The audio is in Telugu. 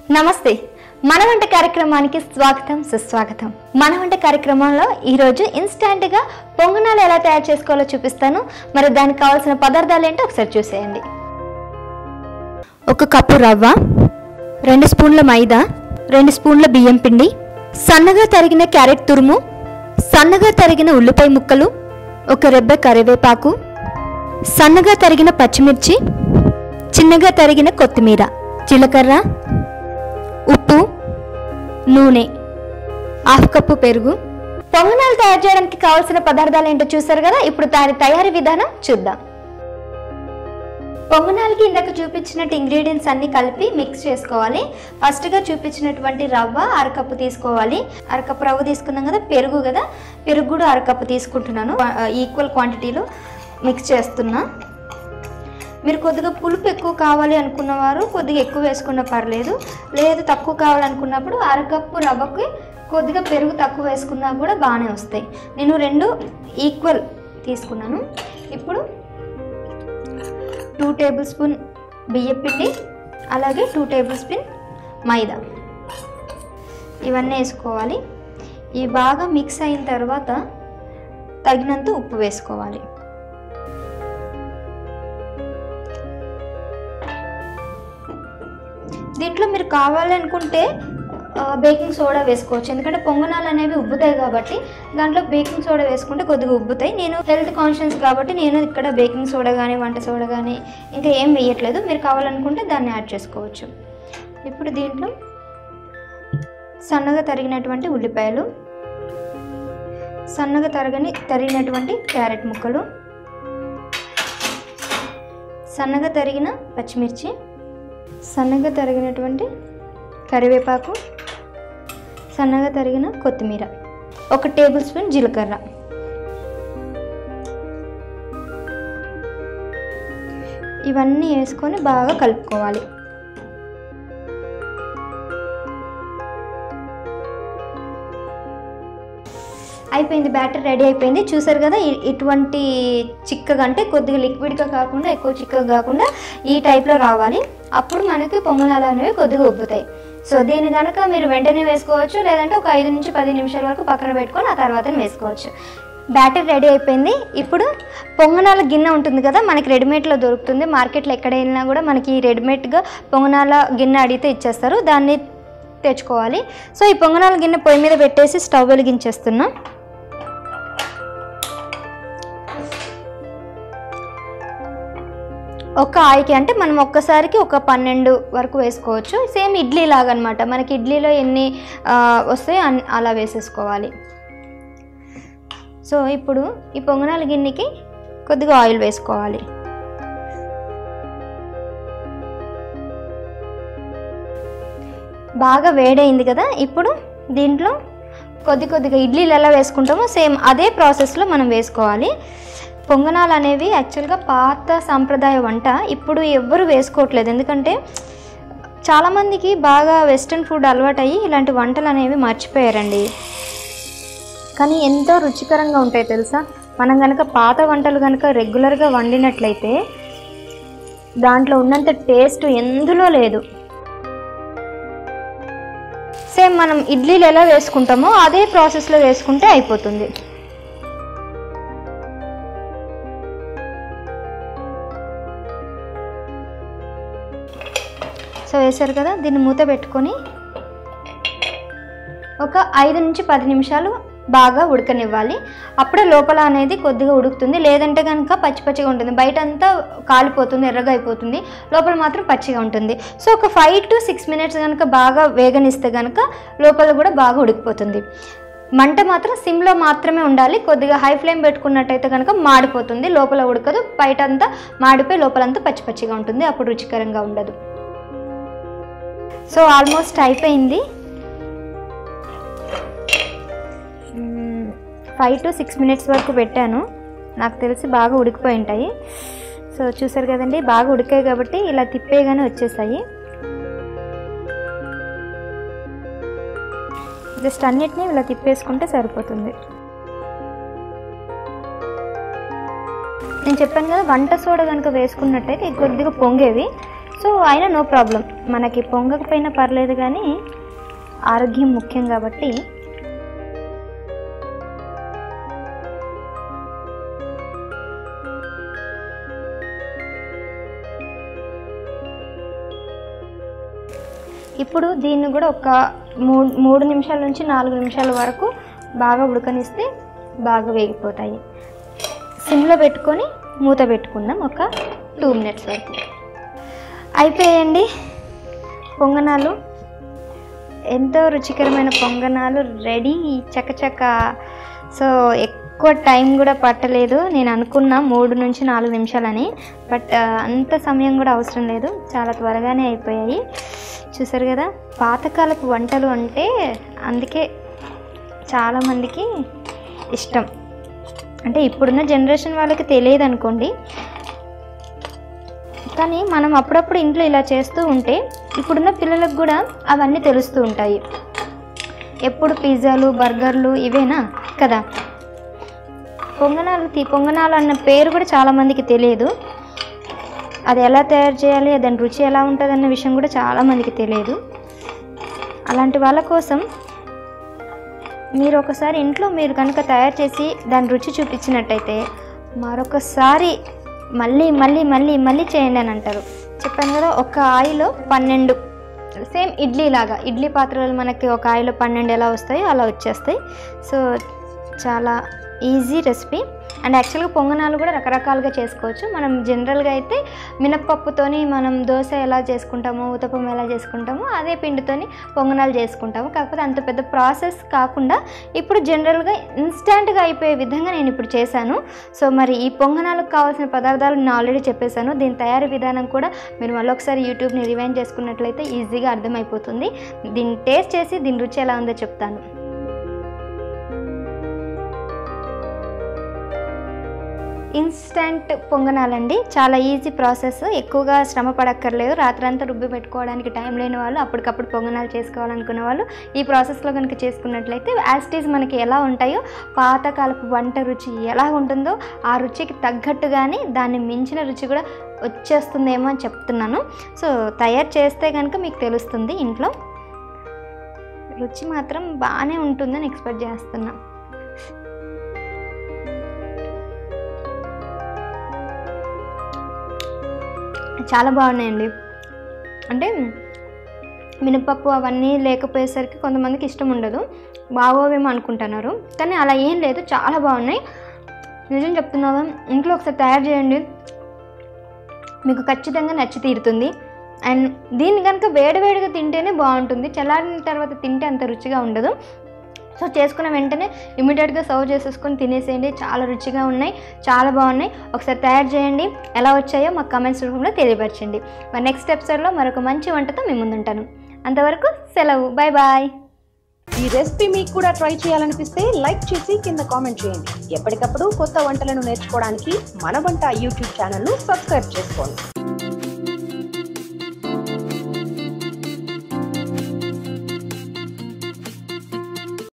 నమస్తే మన వంట కార్యక్రమానికి స్వాగతం సుస్వాగతం మన వంట కార్యక్రమంలో ఈరోజు ఇన్స్టాంట్గా పొంగనాలు ఎలా తయారు చేసుకోవాలో చూపిస్తాను మరి దానికి కావాల్సిన పదార్థాలు ఏంటో ఒకసారి చూసేయండి ఒక కప్పు రవ్వ రెండు స్పూన్ల మైదా రెండు స్పూన్ల బియ్యం పిండి సన్నగా తరిగిన క్యారెట్ తురుము సన్నగా తరిగిన ఉల్లిపాయ ముక్కలు ఒక రెబ్బె కరివేపాకు సన్నగా తరిగిన పచ్చిమిర్చి చిన్నగా తరిగిన కొత్తిమీర జీలకర్ర ఉప్పు నూనె హాఫ్ కప్పు పెరుగు పొంగనాలు తయారు చేయడానికి కావాల్సిన పదార్థాలు ఏంటో చూసారు కదా ఇప్పుడు దాని తయారీ విధానం చూద్దాం పొంగనాలకి ఇందాక చూపించినట్టు ఇంగ్రీడియంట్స్ అన్ని కలిపి మిక్స్ చేసుకోవాలి ఫస్ట్గా చూపించినటువంటి రవ్వ అరకప్పు తీసుకోవాలి అరకప్పు రవ్వ తీసుకున్నాం కదా పెరుగు కదా పెరుగు కూడా అరకప్పు తీసుకుంటున్నాను ఈక్వల్ క్వాంటిటీలో మిక్స్ చేస్తున్నా మీరు కొద్దిగా పులుపు ఎక్కువ కావాలి అనుకున్నవారు కొద్దిగా ఎక్కువ వేసుకున్న పర్లేదు లేదు తక్కువ కావాలనుకున్నప్పుడు అరకప్పు రవ్వకి కొద్దిగా పెరుగు తక్కువ వేసుకున్నా కూడా బాగానే వస్తాయి నేను రెండు ఈక్వల్ తీసుకున్నాను ఇప్పుడు టూ టేబుల్ స్పూన్ బియ్యం పిండి అలాగే టూ టేబుల్ స్పూన్ మైదా ఇవన్నీ వేసుకోవాలి ఇవి బాగా మిక్స్ అయిన తర్వాత తగినంత ఉప్పు వేసుకోవాలి దీంట్లో మీరు కావాలనుకుంటే ఆ, బేకింగ్ సోడా వేసుకోవచ్చు ఎందుకంటే పొంగనాలు అనేవి ఉబ్బుతాయి కాబట్టి దాంట్లో బేకింగ్ సోడా వేసుకుంటే కొద్దిగా ఉబ్బుతాయి నేను హెల్త్ కాన్షియస్ కాబట్టి నేను ఇక్కడ బేకింగ్ సోడా కానీ వంట సోడా కానీ ఇంకా ఏం వేయట్లేదు మీరు కావాలనుకుంటే దాన్ని యాడ్ చేసుకోవచ్చు ఇప్పుడు దీంట్లో సన్నగా తరిగినటువంటి ఉల్లిపాయలు సన్నగా తరగని తరిగినటువంటి క్యారెట్ ముక్కలు సన్నగా తరిగిన పచ్చిమిర్చి సన్నగా తరిగినటువంటి కరివేపాకు సన్నగా తరిగిన కొత్తిమీర ఒక టేబుల్ స్పూన్ జీలకర్ర ఇవన్నీ వేసుకొని బాగా కలుపుకోవాలి అయిపోయింది బ్యాటర్ రెడీ అయిపోయింది చూసారు కదా ఇ- ఇటువంటి చిక్కగా అంటే కొద్దిగా లిక్విడ్గా కాకుండా ఎక్కువ చిక్కగా కాకుండా ఈ టైప్లో రావాలి అప్పుడు మనకి పొంగనాలు అనేవి కొద్దిగా ఉబ్బుతాయి సో దీన్ని కనుక మీరు వెంటనే వేసుకోవచ్చు లేదంటే ఒక ఐదు నుంచి పది నిమిషాల వరకు పక్కన పెట్టుకొని ఆ తర్వాత వేసుకోవచ్చు బ్యాటర్ రెడీ అయిపోయింది ఇప్పుడు పొంగనాల గిన్నె ఉంటుంది కదా మనకి రెడీమేడ్లో దొరుకుతుంది మార్కెట్లో ఎక్కడ వెళ్ళినా కూడా మనకి రెడీమేడ్గా పొంగనాల గిన్నె అడిగితే ఇచ్చేస్తారు దాన్ని తెచ్చుకోవాలి సో ఈ పొంగనాల గిన్నె పొయ్యి మీద పెట్టేసి స్టవ్ వెలిగించేస్తున్నా ఒక ఆయికి అంటే మనం ఒక్కసారికి ఒక పన్నెండు వరకు వేసుకోవచ్చు సేమ్ ఇడ్లీ లాగా అనమాట మనకి ఇడ్లీలో ఎన్ని ఆ, వస్తాయో అన్- అలా వేసేసుకోవాలి సో ఇప్పుడు ఈ పొంగనాల గిన్నెకి కొద్దిగా ఆయిల్ వేసుకోవాలి బాగా వేడైంది కదా ఇప్పుడు దీంట్లో కొద్ది కొద్దిగా ఇడ్లీలు ఎలా వేసుకుంటామో సేమ్ అదే ప్రాసెస్లో మనం వేసుకోవాలి పొంగనాలు అనేవి యాక్చువల్గా పాత సాంప్రదాయ వంట ఇప్పుడు ఎవ్వరు వేసుకోవట్లేదు ఎందుకంటే చాలామందికి బాగా వెస్ట్రన్ ఫుడ్ అలవాటయ్యి ఇలాంటి వంటలు అనేవి మర్చిపోయారండి కానీ ఎంతో రుచికరంగా ఉంటాయి తెలుసా మనం కనుక పాత వంటలు కనుక రెగ్యులర్గా వండినట్లయితే దాంట్లో ఉన్నంత టేస్ట్ ఎందులో లేదు సేమ్ మనం ఇడ్లీలు ఎలా వేసుకుంటామో అదే ప్రాసెస్లో వేసుకుంటే అయిపోతుంది సో వేసారు కదా దీన్ని మూత పెట్టుకొని ఒక ఐదు నుంచి పది నిమిషాలు బాగా ఉడకనివ్వాలి అప్పుడే లోపల అనేది కొద్దిగా ఉడుకుతుంది లేదంటే కనుక పచ్చి పచ్చిగా ఉంటుంది బయట అంతా కాలిపోతుంది ఎర్రగా అయిపోతుంది లోపల మాత్రం పచ్చిగా ఉంటుంది సో ఒక ఫైవ్ టు సిక్స్ మినిట్స్ కనుక బాగా వేగనిస్తే కనుక లోపల కూడా బాగా ఉడికిపోతుంది మంట మాత్రం సిమ్లో మాత్రమే ఉండాలి కొద్దిగా హై ఫ్లేమ్ పెట్టుకున్నట్టయితే కనుక మాడిపోతుంది లోపల ఉడకదు బయట అంతా మాడిపోయి లోపలంతా పచ్చి పచ్చిగా ఉంటుంది అప్పుడు రుచికరంగా ఉండదు సో ఆల్మోస్ట్ అయిపోయింది ఫైవ్ టు సిక్స్ మినిట్స్ వరకు పెట్టాను నాకు తెలిసి బాగా ఉడికిపోయి ఉంటాయి సో చూసారు కదండి బాగా ఉడికాయి కాబట్టి ఇలా తిప్పేగానే వచ్చేసాయి జస్ట్ అన్నిటినీ ఇలా తిప్పేసుకుంటే సరిపోతుంది నేను చెప్పాను కదా వంట సోడా కనుక వేసుకున్నట్టయితే ఇది కొద్దిగా పొంగేవి సో అయినా నో ప్రాబ్లం మనకి పొంగకపోయినా పర్లేదు కానీ ఆరోగ్యం ముఖ్యం కాబట్టి ఇప్పుడు దీన్ని కూడా ఒక మూడు మూడు నిమిషాల నుంచి నాలుగు నిమిషాల వరకు బాగా ఉడకనిస్తే బాగా వేగిపోతాయి సిమ్లో పెట్టుకొని మూత పెట్టుకుందాం ఒక టూ మినిట్స్ వరకు అయిపోయాయండి పొంగనాలు ఎంతో రుచికరమైన పొంగనాలు రెడీ చకచక సో ఎక్కువ టైం కూడా పట్టలేదు నేను అనుకున్నా మూడు నుంచి నాలుగు నిమిషాలని బట్ అంత సమయం కూడా అవసరం లేదు చాలా త్వరగానే అయిపోయాయి చూసారు కదా పాతకాలపు వంటలు అంటే అందుకే చాలామందికి ఇష్టం అంటే ఇప్పుడున్న జనరేషన్ వాళ్ళకి తెలియదు అనుకోండి కానీ మనం అప్పుడప్పుడు ఇంట్లో ఇలా చేస్తూ ఉంటే ఇప్పుడున్న పిల్లలకు కూడా అవన్నీ తెలుస్తూ ఉంటాయి ఎప్పుడు పిజ్జాలు బర్గర్లు ఇవేనా కదా పొంగనాలు తీ పొంగనాలు అన్న పేరు కూడా చాలామందికి తెలియదు అది ఎలా తయారు చేయాలి దాని రుచి ఎలా ఉంటుంది అన్న విషయం కూడా చాలామందికి తెలియదు అలాంటి వాళ్ళ కోసం మీరు ఒకసారి ఇంట్లో మీరు కనుక తయారు చేసి దాని రుచి చూపించినట్టయితే మరొకసారి మళ్ళీ మళ్ళీ మళ్ళీ మళ్ళీ చేయండి అని అంటారు చెప్పాను కదా ఒక ఆయిలో పన్నెండు సేమ్ ఇడ్లీ లాగా ఇడ్లీ పాత్రలు మనకి ఒక ఆయిలో పన్నెండు ఎలా వస్తాయో అలా వచ్చేస్తాయి సో చాలా ఈజీ రెసిపీ అండ్ యాక్చువల్గా పొంగనాలు కూడా రకరకాలుగా చేసుకోవచ్చు మనం జనరల్గా అయితే మినప్పప్పుతోని మనం దోశ ఎలా చేసుకుంటామో ఉతపం ఎలా చేసుకుంటామో అదే పిండితోని పొంగనాలు చేసుకుంటాము కాకపోతే అంత పెద్ద ప్రాసెస్ కాకుండా ఇప్పుడు జనరల్గా ఇన్స్టెంట్గా అయిపోయే విధంగా నేను ఇప్పుడు చేశాను సో మరి ఈ పొంగనాలకు కావాల్సిన పదార్థాలు నేను ఆల్రెడీ చెప్పేశాను దీని తయారీ విధానం కూడా మీరు మళ్ళీ ఒకసారి యూట్యూబ్ని రివైండ్ చేసుకున్నట్లయితే ఈజీగా అర్థమైపోతుంది దీన్ని టేస్ట్ చేసి దీని రుచి ఎలా ఉందో చెప్తాను ఇన్స్టంట్ పొంగనాలండి చాలా ఈజీ ప్రాసెస్ ఎక్కువగా శ్రమ పడక్కర్లేదు రాత్రంతా రుబ్బి పెట్టుకోవడానికి టైం లేని వాళ్ళు అప్పటికప్పుడు పొంగనాలు చేసుకోవాలనుకునే వాళ్ళు ఈ ప్రాసెస్లో కనుక చేసుకున్నట్లయితే యాస్టీస్ మనకి ఎలా ఉంటాయో పాతకాలపు వంట రుచి ఎలా ఉంటుందో ఆ రుచికి తగ్గట్టుగానే దాన్ని మించిన రుచి కూడా వచ్చేస్తుందేమో అని చెప్తున్నాను సో తయారు చేస్తే కనుక మీకు తెలుస్తుంది ఇంట్లో రుచి మాత్రం బాగానే ఉంటుందని ఎక్స్పెక్ట్ చేస్తున్నా చాలా బాగున్నాయండి అంటే మినపప్పు అవన్నీ లేకపోయేసరికి కొంతమందికి ఇష్టం ఉండదు బాగోవేమో అనుకుంటున్నారు కానీ అలా ఏం లేదు చాలా బాగున్నాయి నిజం చెప్తున్నావా ఇంట్లో ఒకసారి తయారు చేయండి మీకు ఖచ్చితంగా నచ్చి తీరుతుంది అండ్ దీన్ని కనుక వేడివేడిగా తింటేనే బాగుంటుంది చల్లారిన తర్వాత తింటే అంత రుచిగా ఉండదు సో చేసుకున్న వెంటనే ఇమీడియట్గా సర్వ్ చేసేసుకొని తినేసేయండి చాలా రుచిగా ఉన్నాయి చాలా బాగున్నాయి ఒకసారి తయారు చేయండి ఎలా వచ్చాయో మాకు కమెంట్స్ రూపంలో తెలియపరచండి మరి నెక్స్ట్ ఎపిసోడ్లో మరొక మంచి వంటతో మీ ముందుంటాను అంతవరకు సెలవు బాయ్ బాయ్ ఈ రెసిపీ మీకు కూడా ట్రై చేయాలనిపిస్తే లైక్ చేసి కింద కామెంట్ చేయండి ఎప్పటికప్పుడు కొత్త వంటలను నేర్చుకోవడానికి మన వంట యూట్యూబ్ ఛానల్ను సబ్స్క్రైబ్ చేసుకోండి